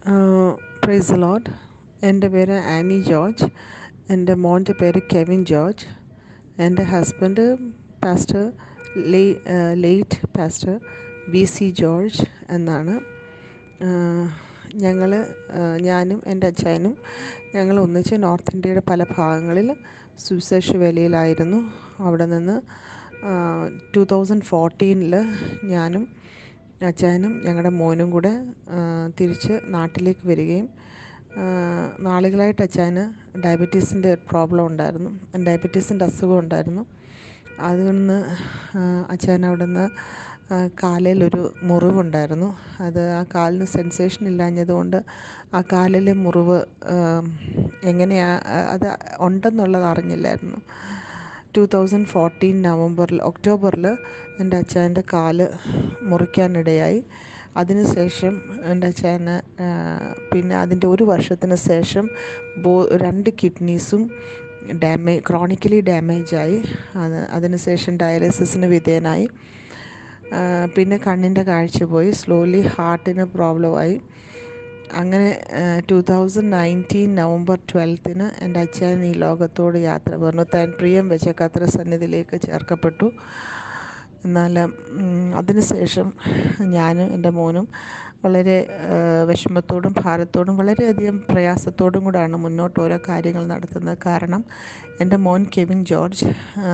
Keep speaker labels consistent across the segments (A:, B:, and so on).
A: price load എൻ്റെ പേര് Annie George എൻ്റെ മോൻ്റെ പേര് കെവിൻ ജോർജ് എൻ്റെ husband pastor late pastor V C George എന്നാണ് ഞങ്ങൾ ഞാനും എൻ്റെ അച്ചായനും ഞങ്ങൾ ഒന്നിച്ച് നോർത്ത് ഇന്ത്യയുടെ പല ഭാഗങ്ങളിൽ സുവിശേഷ വേലയിലായിരുന്നു അവിടെ നിന്ന് ടു തൗസൻഡ് ഫോർട്ടീനിൽ ഞാനും അച്ചായനും ഞങ്ങളുടെ മോനും കൂടെ തിരിച്ച് നാട്ടിലേക്ക് വരികയും നാളുകളായിട്ട് അച്ചായന് ഡയബറ്റീസിൻ്റെ പ്രോബ്ലം ഉണ്ടായിരുന്നു ഡയബറ്റീസിൻ്റെ അസുഖം ഉണ്ടായിരുന്നു അതുകൊണ്ട് അച്ചായൻ അവിടെ നിന്ന് കാലിലൊരു മുറിവുണ്ടായിരുന്നു അത് ആ കാലിന് സെൻസേഷൻ ഇല്ലാഞ്ഞത് കൊണ്ട് ആ കാലിലെ മുറിവ് എങ്ങനെയാണ് അത് ഉണ്ടെന്നുള്ളത് അറിഞ്ഞില്ലായിരുന്നു ടു തൗസൻഡ് ഫോർട്ടീൻ നവംബറിൽ ഒക്ടോബറിൽ എൻ്റെ അച്ചായൻ്റെ കാല് മുറിക്കാനിടയായി അതിന് ശേഷം എൻ്റെ അച്ചായന് പിന്നെ അതിൻ്റെ ഒരു വർഷത്തിന് ശേഷം ബോ രണ്ട് കിഡ്നീസും ഡാമേജ് ക്രോണിക്കലി ഡാമേജായി അത് അതിന് ശേഷം ഡയാലിസിസിന് വിധേയനായി പിന്നെ കണ്ണിൻ്റെ കാഴ്ച പോയി സ്ലോലി ഹാർട്ടിന് പ്രോബ്ലമായി അങ്ങനെ ടു തൗസൻഡ് നയൻറ്റീൻ നവംബർ ട്വൽത്തിന് എൻ്റെ അച്ഛൻ ഈ ലോകത്തോട് യാത്ര പറഞ്ഞു താൻ പ്രിയം വെച്ച കത്ര സന്നിധിയിലേക്ക് ചേർക്കപ്പെട്ടു എന്നാൽ അതിനുശേഷം ഞാനും എൻ്റെ മോനും വളരെ വിഷമത്തോടും ഭാരത്തോടും വളരെയധികം പ്രയാസത്തോടും കൂടാണ് മുന്നോട്ട് ഓരോ കാര്യങ്ങൾ നടത്തുന്നത് കാരണം എൻ്റെ മോൻ കെവിൻ ജോർജ്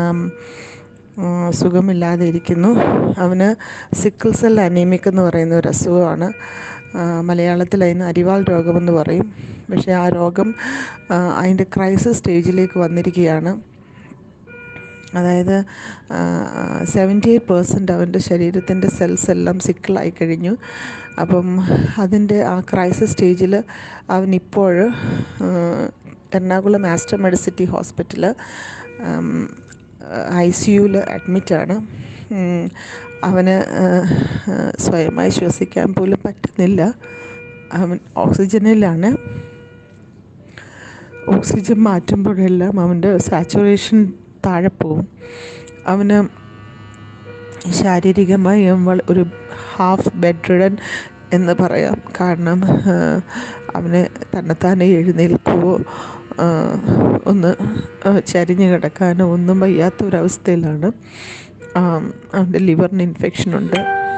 A: സുഖമില്ലാതെ ഇരിക്കുന്നു അവന് സിക്കിൾ സെൽ അനീമിക് എന്ന് പറയുന്ന ഒരു അസുഖമാണ് മലയാളത്തിൽ അതിന് അരിവാൾ രോഗമെന്ന് പറയും പക്ഷേ ആ രോഗം അതിൻ്റെ ക്രൈസിസ് സ്റ്റേജിലേക്ക് വന്നിരിക്കുകയാണ് അതായത് സെവൻറ്റി എയ്റ്റ് പേഴ്സൻറ്റ് അവൻ്റെ ശരീരത്തിൻ്റെ സെൽസ് എല്ലാം സിക്കിളായി കഴിഞ്ഞു അപ്പം അതിൻ്റെ ആ ക്രൈസിസ് സ്റ്റേജിൽ അവനിപ്പോൾ Ernakulam Aster Medicity hospital I C യുവിൽ അഡ്മിറ്റാണ് അവന് സ്വയമായി ശ്വസിക്കാൻ പോലും പറ്റുന്നില്ല അവൻ ഓക്സിജനിലാണ് ഓക്സിജൻ മാറ്റുമ്പോഴെല്ലാം അവൻ്റെ സാച്ചുറേഷൻ താഴെ പോവും അവന് ശാരീരികമായി ഒരു ഹാഫ് ബെഡ് റിഡൻ എന്ന് പറയാം കാരണം അവന് തന്നെത്താനെ എഴുന്നേൽക്കുകയോ ഒന്ന് ചരിഞ്ഞ് കിടക്കാനോ ഒന്നും വയ്യാത്ത ഒരവസ്ഥയിലാണ് അവൻ്റെ ലിവറിന് ഇൻഫെക്ഷനുണ്ട്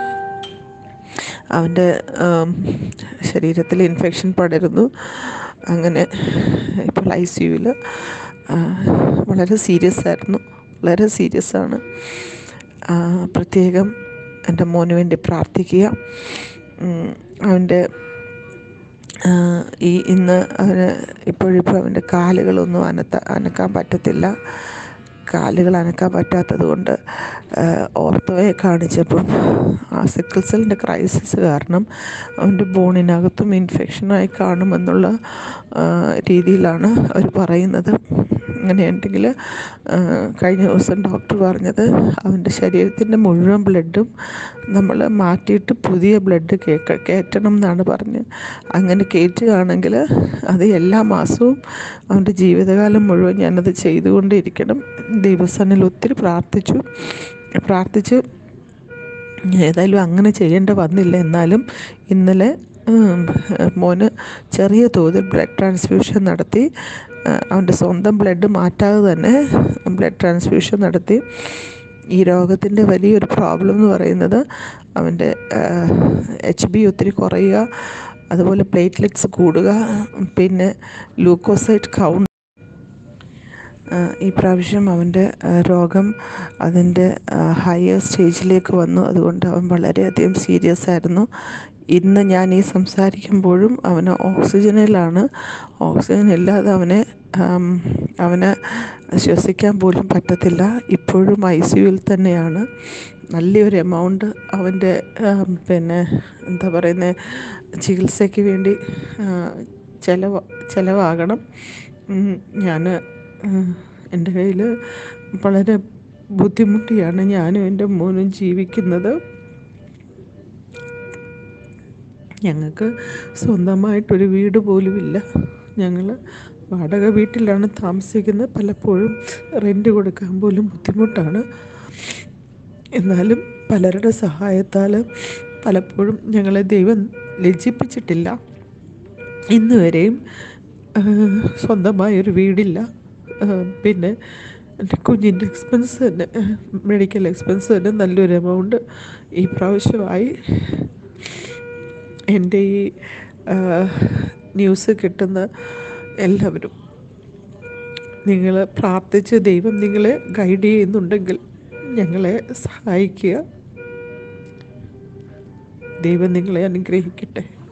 A: അവൻ്റെ ശരീരത്തിൽ ഇൻഫെക്ഷൻ പടരുന്നു അങ്ങനെ ഇപ്പോൾ ഐ സി യുവിൽ വളരെ സീരിയസ് ആയിരുന്നു വളരെ സീരിയസ് ആണ് പ്രത്യേകം എൻ്റെ മോന് വേണ്ടി പ്രാർത്ഥിക്കുക അവൻ്റെ ഈ ഇന്ന് അവന് ഇപ്പോഴിപ്പോൾ അവൻ്റെ കാലുകളൊന്നും അനത്ത അനക്കാൻ പറ്റത്തില്ല കാലുകൾ അനക്കാൻ പറ്റാത്തത് കൊണ്ട് ഓർത്തോയെ കാണിച്ചപ്പം ആ സിക്കിൾ സെല്ലിൻ്റെ ക്രൈസിസ് കാരണം അവൻ്റെ ബോണിനകത്തും ഇൻഫെക്ഷനായി കാണുമെന്നുള്ള രീതിയിലാണ് അവർ പറയുന്നത് അങ്ങനെയുണ്ടെങ്കിൽ കഴിഞ്ഞ ദിവസം ഡോക്ടർ പറഞ്ഞത് അവൻ്റെ ശരീരത്തിൻ്റെ മുഴുവൻ ബ്ലഡും നമ്മൾ മാറ്റിയിട്ട് പുതിയ ബ്ലഡ് കേൾക്ക കയറ്റണം എന്നാണ് പറഞ്ഞ് അങ്ങനെ കയറ്റുകയാണെങ്കിൽ അത് എല്ലാ മാസവും അവൻ്റെ ജീവിതകാലം മുഴുവൻ ഞാനത് ചെയ്തുകൊണ്ടിരിക്കണം ദൈവസനിൽ ഒത്തിരി പ്രാർത്ഥിച്ചു പ്രാർത്ഥിച്ച് ഏതായാലും അങ്ങനെ ചെയ്യേണ്ട വന്നില്ല എന്നാലും ഇന്നലെ മോന് ചെറിയ തോതിൽ ബ്ലഡ് ട്രാൻസ്ഫ്യൂഷൻ നടത്തി അവൻ്റെ സ്വന്തം ബ്ലഡ് മാറ്റാതെ തന്നെ ബ്ലഡ് ട്രാൻസ്ഫ്യൂഷൻ നടത്തി ഈ രോഗത്തിൻ്റെ വലിയൊരു പ്രോബ്ലം എന്ന് പറയുന്നത് അവൻ്റെ എച്ച് ബി ഒത്തിരി കുറയുക അതുപോലെ പ്ലേറ്റ്ലെറ്റ്സ് കൂടുക പിന്നെ ലൂക്കോസൈറ്റ് കൗണ്ട് ഈ പ്രാവശ്യം അവൻ്റെ രോഗം അതിൻ്റെ ഹയർ സ്റ്റേജിലേക്ക് വന്നു അതുകൊണ്ട് അവൻ വളരെയധികം സീരിയസ് ആയിരുന്നു ഇന്ന് ഞാൻ ഈ സംസാരിക്കുമ്പോഴും അവന് ഓക്സിജനിലാണ് ഓക്സിജൻ ഇല്ലാതെ അവനെ അവന് ശ്വസിക്കാൻ പോലും പറ്റത്തില്ല ഇപ്പോഴും ഐ സി യുവിൽ തന്നെയാണ് നല്ലൊരു എമൗണ്ട് അവൻ്റെ പിന്നെ എന്താ പറയുന്നത് ചികിത്സയ്ക്ക് വേണ്ടി ചിലവ് ചിലവാകണം ഞാൻ എൻ്റെ കയ്യിൽ വളരെ ബുദ്ധിമുട്ടിയാണ് ഞാനും എൻ്റെ മോനും ജീവിക്കുന്നത് ഞങ്ങൾക്ക് സ്വന്തമായിട്ടൊരു വീട് പോലുമില്ല ഞങ്ങൾ വാടക വീട്ടിലാണ് താമസിക്കുന്നത് പലപ്പോഴും റെൻ്റ് കൊടുക്കാൻ പോലും ബുദ്ധിമുട്ടാണ് എന്നാലും പലരുടെ സഹായത്താൽ പലപ്പോഴും ഞങ്ങളെ ദൈവം ലജ്ജിപ്പിച്ചിട്ടില്ല ഇന്ന് വരെയും സ്വന്തമായൊരു വീടില്ല പിന്നെ എൻ്റെ കുഞ്ഞിൻ്റെ എക്സ്പെൻസ് തന്നെ മെഡിക്കൽ എക്സ്പെൻസ് തന്നെ നല്ലൊരു എമൗണ്ട് ഈ പ്രാവശ്യമായി എൻ്റെ ഈ ന്യൂസ് കിട്ടുന്ന എല്ലാവരും നിങ്ങൾ പ്രാർത്ഥിച്ച് ദൈവം നിങ്ങളെ ഗൈഡ് ചെയ്യുന്നുണ്ടെങ്കിൽ ഞങ്ങളെ സഹായിക്കുക ദൈവം നിങ്ങളെ അനുഗ്രഹിക്കട്ടെ